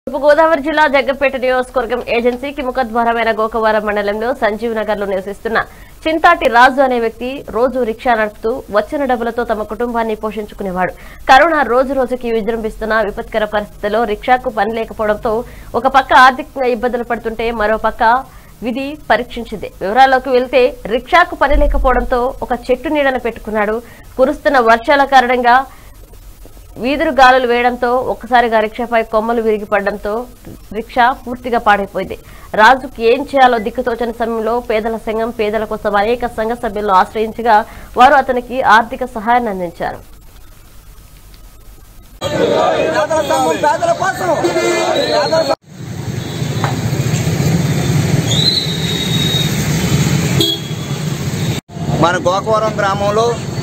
తూర్పు గోదావరి జిల్లా జగ్గపేట నియోజకవర్గం ఏజెన్సీకి ముఖద్వారమైన గోకవరం మండలంలో సంజీవ్ నగర్ లో నివసిస్తున్న చింతాటి రాజు అనే వ్యక్తి రోజు రిక్షా నడుపుతూ వచ్చిన డబ్బులతో తమ కుటుంబాన్ని పోషించుకునేవాడు కరోనా రోజు రోజుకి విజృంభిస్తున్న విపత్కర పరిస్థితుల్లో రిక్షాకు పని లేకపోవడంతో ఒక పక్క ఆర్థికంగా ఇబ్బందులు పడుతుంటే మరో పక్క విధి పరీక్షించింది వివరాల్లోకి వెళ్తే రిక్షాకు పని లేకపోవడంతో ఒక చెట్టు నీడను పెట్టుకున్నాడు కురుస్తున్న వర్షాల కారణంగా వీధులు గాలులు వేయడంతో ఒక్కసారిగా రిక్షాపై కొమ్మలు విరిగి పడడంతో రిక్షా పూర్తిగా పాడైపోయింది రాజుకి ఏం చేయాలో దిక్కుతోచని సమయంలో పేదల సంఘం పేదల కోసం అనేక సంఘ సభ్యులను ఆశ్రయించగా వారు అతనికి ఆర్థిక సహాయాన్ని అందించారు పేదల సంఘం పేదల కోసం పేదల సం- మన గోకవరం గ్రామంలో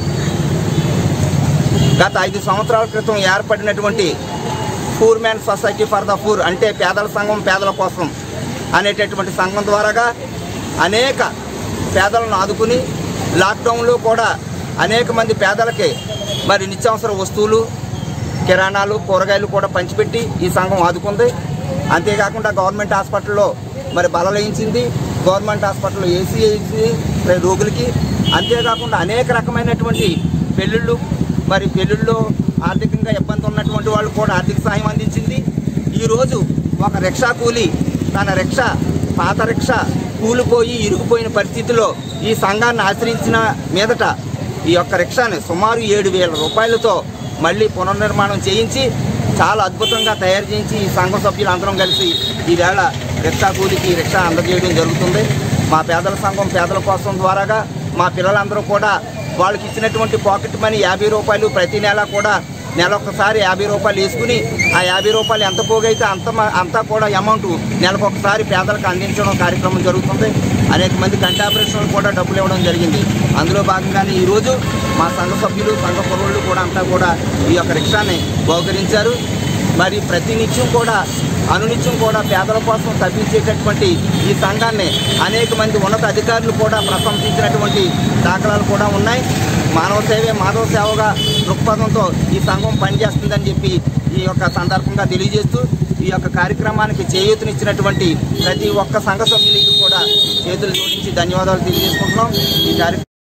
గత ఐదు సంవత్సరాల క్రితం ఏర్పడినటువంటి poor man society for the poor అంటే పేదల సంఘం పేదల కోసం అనేటటువంటి సంఘం ద్వారాగా అనేక పేదలను ఆదుకుని లాక్డౌన్లో కూడా అనేక మంది పేదలకి మరి నిత్యావసర వస్తువులు కిరాణాలు కూరగాయలు కూడా పంచిపెట్టి ఈ సంఘం ఆదుకుంది అంతేకాకుండా గవర్నమెంట్ హాస్పిటల్లో మరి బలలేయించింది గవర్నమెంట్ హాస్పిటల్లో ఏసీ వేసి మరి రోగులకి అంతేకాకుండా అనేక రకమైనటువంటి పెళ్ళిళ్ళు మరి పెళ్ళిళ్ళు ఆర్థికంగా ఇబ్బంది ఉన్నటువంటి వాళ్ళు కూడా ఆర్థిక సాయం అందించింది ఈరోజు ఒక రిక్షా కూలి తన రిక్షా పాత రిక్షా కూలిపోయి ఇరుకుపోయిన పరిస్థితిలో ఈ సంఘాన్ని ఆశ్రయించిన మీదట ఈ యొక్క రిక్షాని సుమారు ఏడు వేల రూపాయలతో మళ్ళీ పునర్నిర్మాణం చేయించి చాలా అద్భుతంగా తయారు చేయించి ఈ సంఘ సభ్యులందరం కలిసి ఈవేళ రిక్షా కూలికి రిక్షా అందజేయడం జరుగుతుంది మా పేదల సంఘం పేదల కోసం ద్వారాగా మా పిల్లలందరూ కూడా వాళ్ళకి ఇచ్చినటువంటి పాకెట్ మనీ యాభై రూపాయలు ప్రతి నెల కూడా నెల ఒక్కసారి యాభై రూపాయలు వేసుకుని ఆ యాభై రూపాయలు ఎంత పోగైతే అంత మ- అంతా కూడా అమౌంట్ నెలకు ఒకసారి పేదలకు అందించడం కార్యక్రమం జరుగుతుంది అనేక మంది కంటి ఆపరేషన్లు కూడా డబ్బులు ఇవ్వడం జరిగింది అందులో భాగంగానే ఈరోజు మా సంఘ సభ్యులు సంఘ పొరువులు కూడా అంతా కూడా ఈ యొక్క రిక్షాని బహుకరించారు మరి ప్రతినిత్యం కూడా అనునిత్యం కూడా పేదల కోసం తప్పించేటటువంటి ఈ సంఘాన్ని అనేక మంది ఉన్నత అధికారులు కూడా ప్రశంసించినటువంటి దాఖలాలు కూడా ఉన్నాయి మానవ సేవే మాధవ సేవగా దృక్పథంతో ఈ సంఘం పనిచేస్తుందని చెప్పి ఈ యొక్క సందర్భంగా తెలియజేస్తూ ఈ యొక్క కార్యక్రమానికి చేయూతనిచ్చినటువంటి ప్రతి ఒక్క సంఘ సభ్యులకి కూడా చేతులు జోడించి ధన్యవాదాలు తెలియజేసుకుంటున్నాం ఈ కార్యక్రమం